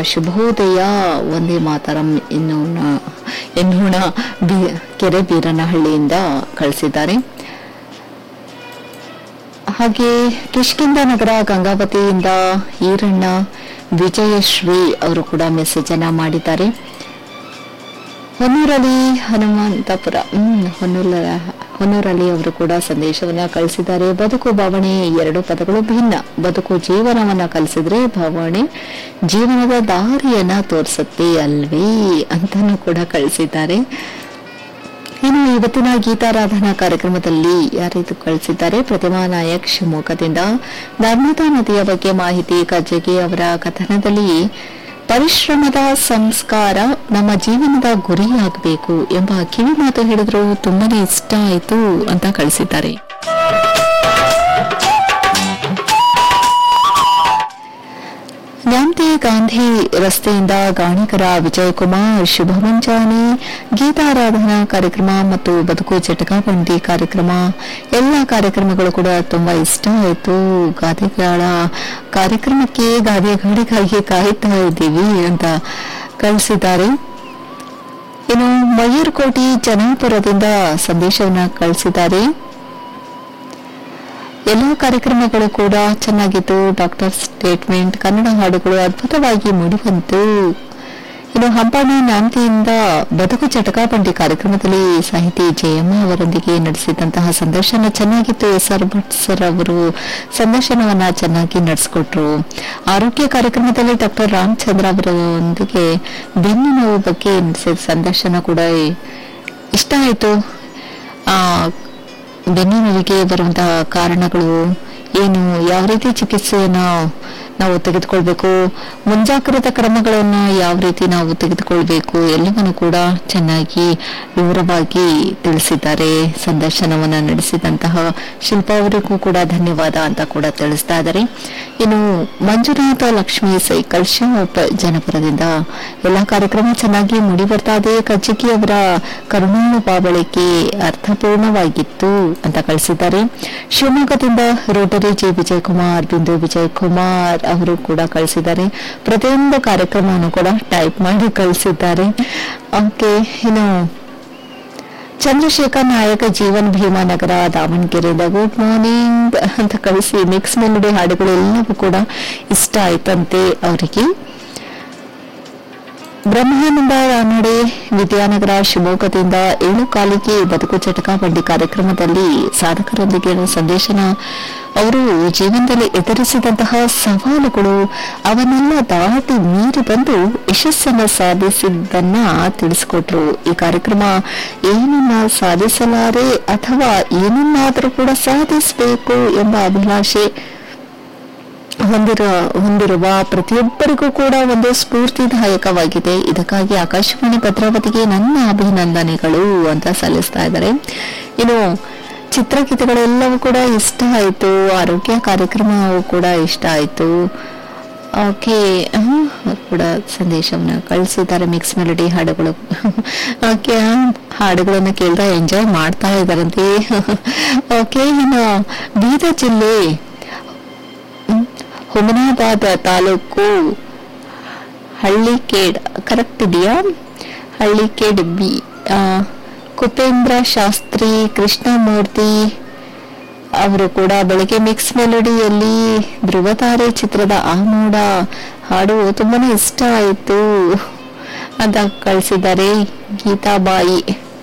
ಶುಭೋದಯ ಒಂದೇ ಮಾತರಂ ಎನ್ನೋಣ ಎನ್ನೋಣ ಬಿ ಕೆರೆ ಬೀರನಹಳ್ಳಿಯಿಂದ ಕಳಿಸಿದ್ದಾರೆ ಹಾಗೆ ಕಿಷ್ಕಿಂದ ನಗರ ಗಂಗಾವತಿಯಿಂದ ಈರಣ್ಣ ವಿಜಯಶ್ರೀ ಅವರು ಕೂಡ ಮೆಸೇಜ್ ಅನ್ನ ಮಾಡಿದ್ದಾರೆ ಹೊನ್ನೂರಲ್ಲಿ ಹನುಮಂತಪುರ ಹ್ಮ್ ಹೊನ್ನೂರ ಹೊನ್ನೂರಲ್ಲಿ ಅವರು ಕೂಡ ಸಂದೇಶವನ್ನ ಕಳಿಸಿದ್ದಾರೆ ಬದುಕು ಭಾವನೆ ಎರಡು ಪದಗಳು ಭಿನ್ನ ಬದುಕು ಜೀವನವನ್ನ ಕಲಿಸಿದ್ರೆ ಭಾವನೆ ಜೀವನದ ದಾರಿಯನ್ನ ತೋರಿಸುತ್ತೆ ಅಲ್ವೇ ಅಂತಾನು ಕೂಡ ಕಳಿಸಿದ್ದಾರೆ ಇನ್ನು ಇವತ್ತಿನ ಗೀತಾರಾಧನಾ ಕಾರ್ಯಕ್ರಮದಲ್ಲಿ ಯಾರಿದು ಕಳಿಸಿದ್ದಾರೆ ಪ್ರತಿಮಾ ನಾಯಕ್ ಶಿವಮೊಗ್ಗದಿಂದ ನರ್ಮದಾ ನದಿಯ ಬಗ್ಗೆ ಮಾಹಿತಿ ಕಜ್ಜಗಿ ಅವರ ಕಥನದಲ್ಲಿ ಪರಿಶ್ರಮದ ಸಂಸ್ಕಾರ ನಮ್ಮ ಜೀವನದ ಗುರಿಯಾಗಬೇಕು ಎಂಬ ಕಿವಿ ಮಾತು ಹೇಳಿದ್ರು ತುಂಬಾನೇ ಇಷ್ಟ ಆಯಿತು ಅಂತ ಕಳಿಸಿದ್ದಾರೆ ನ್ಯಾಮತಿ ಗಾಂಧಿ ರಸ್ತೆಯಿಂದ ಗಾಣಿಕರ ವಿಜಯಕುಮಾರ್ ಶುಭ ಮುಂಜಾನೆ ಗೀತಾರಾಧನಾ ಕಾರ್ಯಕ್ರಮ ಮತ್ತು ಬದುಕು ಚಟಕಾಬಂಡಿ ಕಾರ್ಯಕ್ರಮ ಎಲ್ಲ ಕಾರ್ಯಕ್ರಮಗಳು ಕೂಡ ತುಂಬಾ ಇಷ್ಟ ಆಯಿತು ಗಾದೆಗಳ ಕಾರ್ಯಕ್ರಮಕ್ಕೆ ಗಾದೆಗಳಿಗಾಗಿ ಕಾಯ್ತಾ ಇದ್ದೀವಿ ಅಂತ ಕಳಿಸಿದ್ದಾರೆ ಇನ್ನು ಮಯೂರ್ಕೋಟಿ ಜನಾಪುರದಿಂದ ಸಂದೇಶವನ್ನ ಕಳಿಸಿದ್ದಾರೆ ಎಲ್ಲ ಕಾರ್ಯಕ್ರಮಗಳು ಕೂಡ ಚೆನ್ನಾಗಿತ್ತು ಡಾಕ್ಟರ್ ಸ್ಟೇಟ್ಮೆಂಟ್ ಕನ್ನಡ ಹಾಡುಗಳು ಅದ್ಭುತವಾಗಿ ಮೂಡಿಬಂತು ಇನ್ನು ಹಂಪಾಣಿ ನಾಂತಿಯಿಂದ ಬದುಕು ಚಟಕಾಬಂಡಿ ಕಾರ್ಯಕ್ರಮದಲ್ಲಿ ಸಾಹಿತಿ ಜಯಮ್ಮ ಅವರೊಂದಿಗೆ ನಡೆಸಿದಂತಹ ಸಂದರ್ಶನ ಚೆನ್ನಾಗಿತ್ತು ಎಸ್ ಆರ್ ಭಟ್ ಸರ್ ಅವರು ಸಂದರ್ಶನವನ್ನ ಚೆನ್ನಾಗಿ ನಡೆಸಿಕೊಟ್ರು ಆರೋಗ್ಯ ಕಾರ್ಯಕ್ರಮದಲ್ಲಿ ಡಾಕ್ಟರ್ ರಾಮಚಂದ್ರ ಅವರೊಂದಿಗೆ ಬೆನ್ನು ನೋವು ಬಗ್ಗೆ ನಡೆಸಿದ ಸಂದರ್ಶನ ಕೂಡ ಇಷ್ಟ ಆಯಿತು ಆ ಬೆನ್ನು ನೋವಿಗೆ ಬರುವಂತಹ ಕಾರಣಗಳು ಏನು ಯಾವ ರೀತಿ ಚಿಕಿತ್ಸೆಯನ್ನ ನಾವು ತೆಗೆದುಕೊಳ್ಬೇಕು ಮುಂಜಾಗ್ರತಾ ಕ್ರಮಗಳನ್ನ ಯಾವ ರೀತಿ ನಾವು ತೆಗೆದುಕೊಳ್ಬೇಕು ಎಲ್ಲವನ್ನು ಕೂಡ ಚೆನ್ನಾಗಿ ವಿವರವಾಗಿ ತಿಳಿಸಿದ್ದಾರೆ ಸಂದರ್ಶನವನ್ನ ನಡೆಸಿದಂತಹ ಶಿಲ್ಪಾ ಅವರಿಗೂ ಕೂಡ ಧನ್ಯವಾದ ಅಂತ ಕೂಡ ತಿಳಿಸ್ತಾ ಇದ್ದಾರೆ ಇನ್ನು ಮಂಜುನಾಥ ಲಕ್ಷ್ಮಿ ಸೈಕಲ್ ಶಾಪ್ ಜನಪುರದಿಂದ ಎಲ್ಲ ಕಾರ್ಯಕ್ರಮ ಚೆನ್ನಾಗಿ ಮೂಡಿ ಬರ್ತಾ ಇದೆ ಕಜ್ಜಿಗಿ ಅವರ ಕರುಣಾಳು ಬಾಬಳಿಕೆ ಅರ್ಥಪೂರ್ಣವಾಗಿತ್ತು ಅಂತ ಕಳಿಸಿದ್ದಾರೆ ಶಿವಮೊಗ್ಗದಿಂದ ರೋಟರಿ ಜಿ ವಿಜಯಕುಮಾರ್ ಬಿಂದು ವಿಜಯಕುಮಾರ್ ಅವರು ಕೂಡ ಕಳಿಸಿದ್ದಾರೆ ಪ್ರತಿಯೊಂದು ಕಾರ್ಯಕ್ರಮವನ್ನು ಕೂಡ ಟೈಪ್ ಮಾಡಿ ಕಳಿಸಿದ್ದಾರೆ ಓಕೆ ಇನ್ನು ಚಂದ್ರಶೇಖರ್ ನಾಯಕ ಜೀವನ್ ಭೀಮಾನಗರ ದಾವಣಗೆರೆಯಿಂದ ಗುಡ್ ಮಾರ್ನಿಂಗ್ ಅಂತ ಕಳಿಸಿ ಮಿಕ್ಸ್ ಮೆಲುಡಿ ಹಾಡುಗಳು ಎಲ್ಲವೂ ಕೂಡ ಇಷ್ಟ ಆಯ್ತಂತೆ ಅವರಿಗೆ ಬ್ರಹ್ಮಾನಂದ ರಾನಡೆ ವಿದ್ಯಾನಗರ ಶಿವಮೊಗ್ಗದಿಂದ ಏಳು ಕಾಲಿಗೆ ಬದುಕು ಚಟಕ ಬಂಡಿ ಕಾರ್ಯಕ್ರಮದಲ್ಲಿ ಸಾಧಕರೊಂದಿಗೆ ಸಂದೇಶನ ಅವರು ಜೀವನದಲ್ಲಿ ಎದುರಿಸಿದಂತಹ ಸವಾಲುಗಳು ಅವನ್ನೆಲ್ಲ ದಾಟಿ ಮೀರಿ ಬಂದು ಯಶಸ್ಸನ್ನ ಸಾಧಿಸಿದ್ದನ್ನ ತಿಳಿಸಿಕೊಟ್ರು ಈ ಕಾರ್ಯಕ್ರಮ ಏನನ್ನ ಸಾಧಿಸಲಾರೆ ಅಥವಾ ಏನನ್ನಾದರೂ ಕೂಡ ಸಾಧಿಸಬೇಕು ಎಂಬ ಅಭಿಲಾಷೆ ಹೊಂದಿರುವ ಹೊಂದಿರುವ ಪ್ರತಿಯೊಬ್ಬರಿಗೂ ಕೂಡ ಒಂದು ಸ್ಫೂರ್ತಿದಾಯಕವಾಗಿದೆ ಇದಕ್ಕಾಗಿ ಆಕಾಶವಾಣಿ ಭದ್ರಾವತಿಗೆ ನನ್ನ ಅಭಿನಂದನೆಗಳು ಅಂತ ಸಲ್ಲಿಸ್ತಾ ಇದ್ದಾರೆ ಇನ್ನು ಚಿತ್ರಗೀತೆಗಳೆಲ್ಲವೂ ಕೂಡ ಇಷ್ಟ ಆಯಿತು ಆರೋಗ್ಯ ಕಾರ್ಯಕ್ರಮವು ಕೂಡ ಇಷ್ಟ ಆಯಿತು ಓಕೆ ಕೂಡ ಸಂದೇಶವನ್ನ ಕಳಿಸಿದ್ದಾರೆ ಮಿಕ್ಸ್ ಮೆಲಡಿ ಹಾಡುಗಳು ಓಕೆ ಹಾಡುಗಳನ್ನ ಕೇಳಿದ್ರೆ ಎಂಜಾಯ್ ಮಾಡ್ತಾ ಇದ್ದಾರಂತೆ ಓಕೆ ಇನ್ನು ಬೀದರ್ ಜಿಲ್ಲೆ ಹುಮನಾಬಾದ್ ತಾಲೂಕು ಹಳ್ಳಿಕೇಡ್ ಕರೆಕ್ಟ್ ಇದೆಯಾ ಹಳ್ಳಿಕೇಡ್ ಬಿ ಆ, ಕುಪೇಂದ್ರ ಶಾಸ್ತ್ರಿ ಕೃಷ್ಣಮೂರ್ತಿ ಅವರು ಕೂಡ ಬೆಳಗ್ಗೆ ಮಿಕ್ಸ್ ಮೆಲೋಡಿಯಲ್ಲಿ ಧ್ರುವತಾರೆ ಚಿತ್ರದ ಆ ಮೋಡ ಹಾಡು ತುಂಬಾನೇ ಇಷ್ಟ ಆಯಿತು ಅಂತ ಕಳಿಸಿದ್ದಾರೆ ಗೀತಾಬಾಯಿ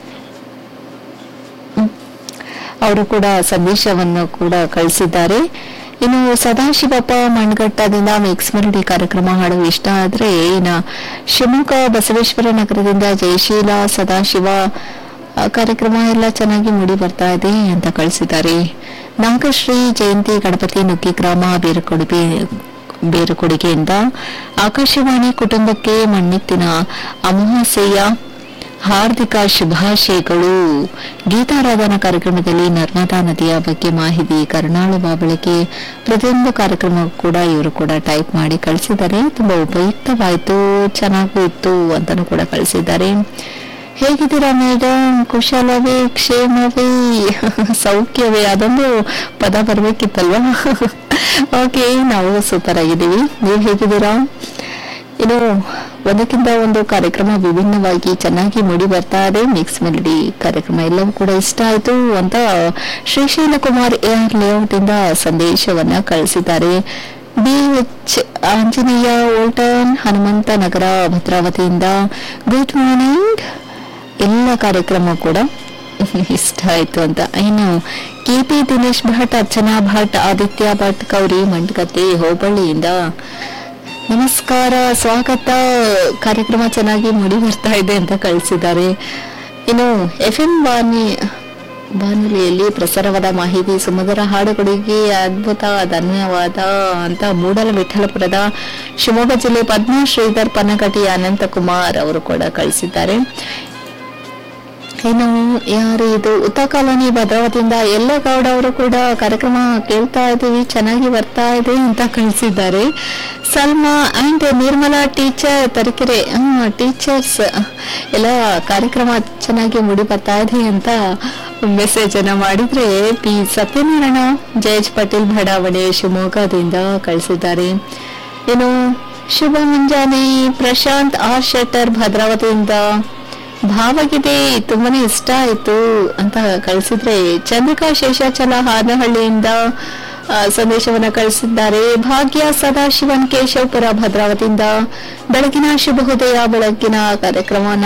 ಅವರು ಕೂಡ ಸಂದೇಶವನ್ನು ಕೂಡ ಕಳಿಸಿದ್ದಾರೆ ಇನ್ನು ಸದಾಶಿವಪ್ಪ ಮಣ್ಘಟ್ಟದಿಂದ ಮಿಕ್ಸ್ ಮೆಲಡಿ ಕಾರ್ಯಕ್ರಮ ಹಾಡು ಇಷ್ಟ ಆದ್ರೆ ಇನ್ನು ಶಿವಮೊಗ್ಗ ಬಸವೇಶ್ವರ ನಗರದಿಂದ ಜಯಶೀಲ ಸದಾಶಿವ ಆ, ಕಾರ್ಯಕ್ರಮ ಎಲ್ಲ ಚೆನ್ನಾಗಿ ಮೂಡಿ ಬರ್ತಾ ಇದೆ ಅಂತ ಕಳಿಸಿದ್ದಾರೆ ನಾಗಶ್ರೀ ಜಯಂತಿ ಗಣಪತಿ ನುಗ್ಗಿ ಗ್ರಾಮ ಬೇರುಕೊಡುಗೆ ಬೇರುಕೊಡುಗೆಯಿಂದ ಆಕಾಶವಾಣಿ ಕುಟುಂಬಕ್ಕೆ ಮಣ್ಣಿತ್ತಿನ ಅಮಾವಾಸ್ಯೆಯ ಹಾರ್ದಿಕ ಶುಭಾಶಯಗಳು ಗೀತಾರಾಧನಾ ಕಾರ್ಯಕ್ರಮದಲ್ಲಿ ನರ್ಮದಾ ನದಿಯ ಬಗ್ಗೆ ಮಾಹಿತಿ ಕರುಣಾಳು ಬಾಬಳಿಕೆ ಪ್ರತಿಯೊಂದು ಕಾರ್ಯಕ್ರಮ ಕೂಡ ಇವರು ಕೂಡ ಟೈಪ್ ಮಾಡಿ ಕಳಿಸಿದ್ದಾರೆ ತುಂಬಾ ಉಪಯುಕ್ತವಾಯಿತು ಚೆನ್ನಾಗೂ ಇತ್ತು ಅಂತಾನು ಕೂಡ ಕಳಿಸಿದ್ದಾರೆ ಹೇಗಿದ್ದೀರಾ ಮೇಡಮ್ ಕುಶಲವೇ ಕ್ಷೇಮವೇ ಸೌಖ್ಯವೇ ಅದೊಂದು ಪದ ಬರ್ಬೇಕಿತ್ತಲ್ವಾ ಓಕೆ ನಾವು ಸೂಪರ್ ಆಗಿದ್ದೀವಿ ನೀವು ಹೇಗಿದ್ದೀರಾ ಇನ್ನು ಒಂದಕ್ಕಿಂತ ಒಂದು ಕಾರ್ಯಕ್ರಮ ವಿಭಿನ್ನವಾಗಿ ಚೆನ್ನಾಗಿ ಮೂಡಿ ಬರ್ತಾ ಇದೆ ಮಿಕ್ಸ್ ಮೆಲಡಿ ಕಾರ್ಯಕ್ರಮ ಎಲ್ಲವೂ ಕೂಡ ಇಷ್ಟ ಆಯ್ತು ಅಂತ Srishaila Kumar A R layout ಇಂದ ಸಂದೇಶವನ್ನ ಕಳಿಸಿದ್ದಾರೆ ಬಿ ಎಚ್ ಆಂಜನೇಯ ಓಲ್ಟನ್ ಹನುಮಂತ ನಗರ ಭದ್ರಾವತಿಯಿಂದ ಗುಡ್ ಮಾರ್ನಿಂಗ್ ಎಲ್ಲ ಕಾರ್ಯಕ್ರಮ ಕೂಡ ಇಷ್ಟ ಆಯ್ತು ಅಂತ ಇನ್ನು ಕೆ ಪಿ ದಿನೇಶ್ ಭಟ್ ಅರ್ಚನಾ ಭಟ್ ಆದಿತ್ಯ ಭಟ್ ಗೌರಿ ಮಂಡ್ಕತೆ ಹೋಬಳಿಯಿಂದ ನಮಸ್ಕಾರ ಸ್ವಾಗತ ಕಾರ್ಯಕ್ರಮ ಚೆನ್ನಾಗಿ ಮೂಡಿ ಬರ್ತಾ ಇದೆ ಅಂತ ಕಳಿಸಿದ್ದಾರೆ ಇನ್ನು ಎಫ್ ಎಂ ಬಾನಿ ಬಾನುಲಿಯಲ್ಲಿ ಪ್ರಸಾರವಾದ ಮಾಹಿತಿ ಸುಮಧುರ ಹಾಡುಗಳಿಗೆ ಅದ್ಭುತ ಧನ್ಯವಾದ ಅಂತ ಮೂಡಲ ವಿಠಲಪುರದ ಶಿವಮೊಗ್ಗ ಜಿಲ್ಲೆ ಪದ್ಮ ಶ್ರೀಧರ್ ಪನ್ನಕಟಿ ಅನಂತಕುಮಾರ್ ಅವರು ಕೂಡ ಕಳಿಸಿದ್ದಾರೆ ಇನ್ನು ಯಾರು ಇದು ಉತ್ತಾ ಕಾಲೋನಿ ಭದ್ರಾವತಿಯಿಂದ ಎಲ್ಲ ಗೌಡ ಅವರು ಕೂಡ ಕಾರ್ಯಕ್ರಮ ಕೇಳ್ತಾ ಇದ್ದೀವಿ ಚೆನ್ನಾಗಿ ಬರ್ತಾ ಇದೆ ಅಂತ ಕಳಿಸಿದ್ದಾರೆ Salma and Nirmala teacher Tarikere teachers ಎಲ್ಲ ಕಾರ್ಯಕ್ರಮ ಚೆನ್ನಾಗಿ ಮೂಡಿ ಬರ್ತಾ ಇದೆ ಅಂತ ಮೆಸೇಜ್ ಅನ್ನ ಮಾಡಿದ್ರೆ ಪಿ ಸತ್ಯನಾರಾಯಣ ಜಯಜ್ ಪಟೇಲ್ ಬಡಾವಣೆ ಶಿವಮೊಗ್ಗದಿಂದ ಕಳಿಸಿದ್ದಾರೆ ಇನ್ನು ಶುಭ ಮುಂಜಾನೆ ಪ್ರಶಾಂತ್ ಆರ್ ಶೆಟ್ಟರ್ ಭದ್ರಾವತಿಯಿಂದ ಭಾವಗೀತೆ ತುಂಬಾನೇ ಇಷ್ಟ ಆಯ್ತು ಅಂತ ಕಳಿಸಿದ್ರೆ ಚಂದ್ರಿಕಾ ಶೇಷಾಚಲ ಹಾನಹಳ್ಳಿಯಿಂದ ಆ, ಸಂದೇಶವನ್ನ ಕಳಿಸಿದ್ದಾರೆ ಭಾಗ್ಯ ಸದಾಶಿವನ್ ಕೇಶವಪುರ ಭದ್ರಾವತಿಯಿಂದ ಬೆಳಗಿನ ಶುಭೋದಯ ಬೆಳಗಿನ ಕಾರ್ಯಕ್ರಮವನ್ನ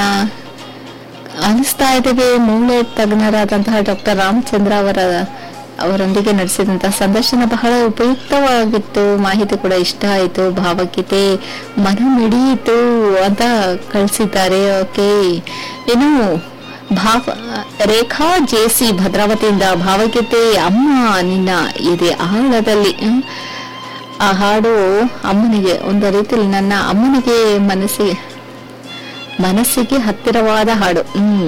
ಆಲಿಸ್ತಾ ಇದ್ದೇವೆ ಮೂಳೆ ತಜ್ಞರಾದಂತಹ ಡಾಕ್ಟರ್ ರಾಮಚಂದ್ರ ಅವರ ಅವರೊಂದಿಗೆ ನಡೆಸಿದಂತಹ ಸಂದರ್ಶನ ಬಹಳ ಉಪಯುಕ್ತವಾಗಿತ್ತು ಮಾಹಿತಿ ಕೂಡ ಇಷ್ಟ ಆಯಿತು ಭಾವಗೀತೆ ಮನ ಮಿಡಿಯಿತು ಅಂತ ಕಳಿಸಿದ್ದಾರೆ ಓಕೆ ಇನ್ನು ಭಾವ ರೇಖಾ ಜೇಸಿ ಭದ್ರಾವತಿಯಿಂದ ಭಾವಗೀತೆ ಅಮ್ಮ ನಿನ್ನ ಇದೆ ಆಳದಲ್ಲಿ ಹ್ಮ್. ಆ ಹಾಡು ಅಮ್ಮನಿಗೆ ಒಂದು ರೀತಿಯಲ್ಲಿ ನನ್ನ ಅಮ್ಮನಿಗೆ ಮನಸ್ಸಿಗೆ ಮನಸ್ಸಿಗೆ ಹತ್ತಿರವಾದ ಹಾಡು ಹ್ಮ್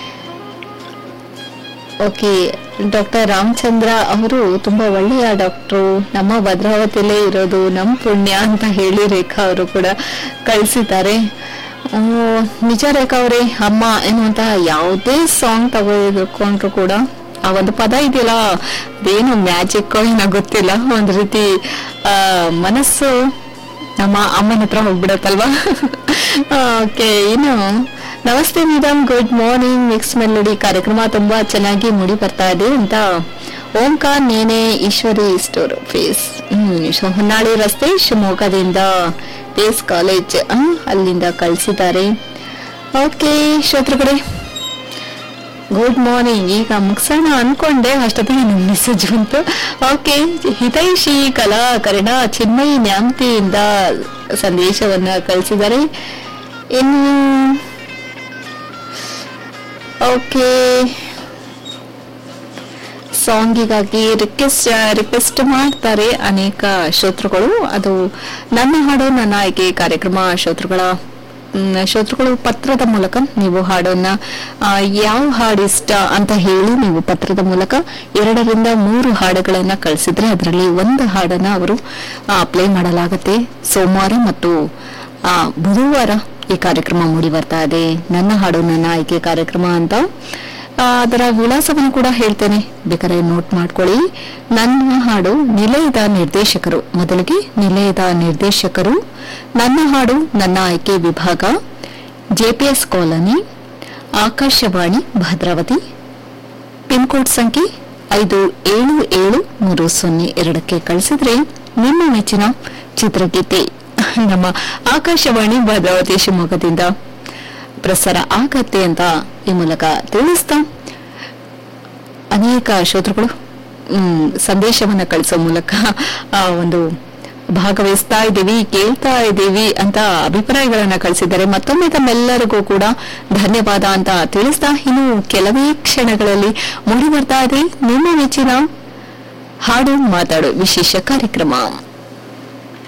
ಓಕೆ ಡಾಕ್ಟರ್ ರಾಮಚಂದ್ರ ಅವರು ತುಂಬಾ ಒಳ್ಳೆಯ ಡಾಕ್ಟ್ರು ನಮ್ಮ ಭದ್ರಾವತಿಯಲ್ಲೇ ಇರೋದು ನಮ್ಮ ಪುಣ್ಯ ಅಂತ ಹೇಳಿ ರೇಖಾ ಅವರು ಕೂಡ ಕಳಿಸಿದ್ದಾರೆ ಆ, ನಿಜ ರೇಖಾ ಅವರೇ ಅಮ್ಮ ಎನ್ನುವಂತಹ ಯಾವುದೇ ಸಾಂಗ್ ತಗೊಂಡ್ರು ಕೂಡ ಆ ಒಂದು ಪದ ಇದೆಯಲ್ಲ ಅದೇನು ಮ್ಯಾಜಿಕ್ ಏನೋ ಗೊತ್ತಿಲ್ಲ ಒಂದು ರೀತಿ ಆ ಮನಸ್ಸು ನಮ್ಮ ಅಮ್ಮನ ಹತ್ರ ಹೋಗ್ಬಿಡತ್ತಲ್ವಾ ಓಕೆ ಇನ್ನು ನಮಸ್ತೆ madam good morning mix melody ಕಾರ್ಯಕ್ರಮ ತುಂಬಾ ಚೆನ್ನಾಗಿ ಮೂಡಿ ಬರ್ತಾ ಇದೆ ಅಂತ ಓಂಕಾರ್ ನೇನೆ ಈಶ್ವರಿ ಸ್ಟೋರ್ ಫೇಸ್ ಹ್ಮ್ ಶೊ- ಹೊನ್ನಾಳಿ ರಸ್ತೆ ಶಿವಮೊಗ್ಗದಿಂದ ಪೇಸ್ ಕಾಲೇಜ್ ಆ, ಅಲ್ಲಿಂದ ಕಳಿಸಿದ್ದಾರೆ ಓಕೆ ಶ್ರೋತೃಗಳೇ ಗುಡ್ ಮಾರ್ನಿಂಗ್ ಈಗ ಮುಗಿಸೋಣ ಅನ್ಕೊಂಡೆ ಅಷ್ಟೊತ್ತಿಗೆ ನಿಮ್ಮ ಮೆಸೇಜ್ ಬಂತು ಓಕೆ ಹಿತೈಷಿ ಕಲಾಕರಣ ಚಿನ್ಮಯಿ ನ್ಯಾಮತಿಯಿಂದ ಸಂದೇಶವನ್ನ ಕಳಿಸಿದ್ದಾರೆ ಇನ್ನು ಓಕೆ ಸಾಂಗಿಗಾಗಿ ರಿಕ್ವೆಸ್ಟ್ ರಿಕ್ವೆಸ್ಟ್ ಮಾಡ್ತಾರೆ ಅನೇಕ ಶ್ರೋತೃಗಳು ಅದು ನನ್ನ ಹಾಡು ನನ್ನ ಆಯ್ಕೆ ಕಾರ್ಯಕ್ರಮ ಶ್ರೋತೃಗಳ ಮ್, ಶ್ರೋತೃಗಳು ಪತ್ರದ ಮೂಲಕ ನೀವು ಹಾಡನ್ನ ಆ, ಯಾವ ಹಾಡು ಇಷ್ಟ ಅಂತ ಹೇಳಿ ನೀವು ಪತ್ರದ ಮೂಲಕ ಎರಡರಿಂದ ಮೂರು ಹಾಡುಗಳನ್ನ ಕಳಿಸಿದ್ರೆ ಅದರಲ್ಲಿ ಒಂದು ಹಾಡನ್ನ ಅವರು ಪ್ಲೇ ಮಾಡಲಾಗುತ್ತೆ ಸೋಮವಾರ ಮತ್ತು ಆ, ಬುಧವಾರ ಈ ಕಾರ್ಯಕ್ರಮ ಮೂಡಿ ಬರ್ತಾ ಇದೆ ನನ್ನ ಹಾಡು ನನ್ನ ಆಯ್ಕೆ ಕಾರ್ಯಕ್ರಮ ಅಂತ ಆ, ಅದರ ವಿಳಾಸವನ್ನು ಕೂಡ ಹೇಳ್ತೇನೆ ಬೇಕಾದ್ರೆ ನೋಟ್ ಮಾಡ್ಕೊಳ್ಳಿ ನನ್ನ ಹಾಡು ನಿಲಯದ ನಿರ್ದೇಶಕರು ಮೊದಲಿಗೆ ನಿಲಯದ ನಿರ್ದೇಶಕರು ನನ್ನ ಹಾಡು ನನ್ನ ಆಯ್ಕೆ ವಿಭಾಗ JPS colony Akashvani Bhadravati pin code ಸಂಖ್ಯೆ ಐದು ಏಳು ಏಳು ಮೂರು ಸೊನ್ನೆ ಎರಡಕ್ಕೆ ಕಳಿಸಿದ್ರೆ ನಿಮ್ಮ ಮೆಚ್ಚಿನ ಚಿತ್ರಗೀತೆ ನಮ್ಮ ಆಕಾಶವಾಣಿ ಭದ್ರಾವತಿ ಶಿವಮೊಗ್ಗದಿಂದ ಪ್ರಸಾರ ಆಗತ್ತೆ ಅಂತ ಈ ಮೂಲಕ ತಿಳಿಸ್ತಾ ಅನೇಕ ಶ್ರೋತೃಗಳು ಮ್, ಸಂದೇಶವನ್ನ ಕಳಿಸೋ ಮೂಲಕ ಆ ಒಂದು ಭಾಗವಹಿಸ್ತಾ ಇದ್ದೀವಿ ಕೇಳ್ತಾ ಇದ್ದೀವಿ ಅಂತ ಅಭಿಪ್ರಾಯಗಳನ್ನ ಕಳಿಸಿದ್ದಾರೆ ಮತ್ತೊಮ್ಮೆ ತಮ್ಮೆಲ್ಲರಿಗೂ ಕೂಡ ಧನ್ಯವಾದ ಅಂತ ತಿಳಿಸ್ತಾ ಇನ್ನು ಕೆಲವೇ ಕ್ಷಣಗಳಲ್ಲಿ ಮೂಡಿ ಬರ್ತಾ ಇದೆ ನಿಮ್ಮ ಮೆಚ್ಚಿನ ಹಾಡು ಮಾತಾಡು ವಿಶೇಷ ಕಾರ್ಯಕ್ರಮ